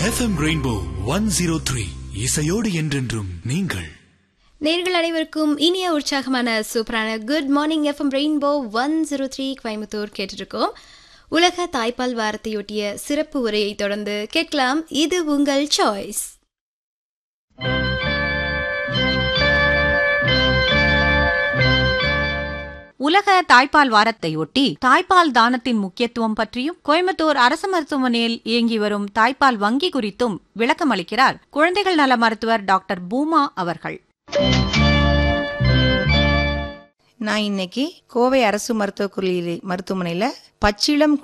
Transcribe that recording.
FM rainbow one zero three இசையோடு என்றென்றும் நீங்கள் நேர்கள் அனைவருக்கும் இனிய உற்சாகமான சூப்பரான good morning FM rainbow one zero three Coimbatore கேட்டிருக்கோம் உலக தாய்ப்பால் வாரத்தையொட்டிய சிறப்பு உரையை தொடர்ந்து கேட்கலாம் இது உங்கள் சாய்ஸ் உலக தாய்ப்பால் வாரத்தையொட்டி தாய்ப்பால் தானத்தின் முக்கியத்துவம் பற்றியும் கோயம்புத்தூர் அரசு மருத்துவமனையில் இயங்கி வரும் தாய்ப்பால் வங்கி குறித்தும் விளக்கமளிக்கிறார் குழந்தைகள் நல மருத்துவர் டாக்டர் பூமா அவர்கள் நான் இன்னைக்கு கோவை அரசு மருத்துவக் கல்லூரி மருத்துவமனையில் பச்சிளம்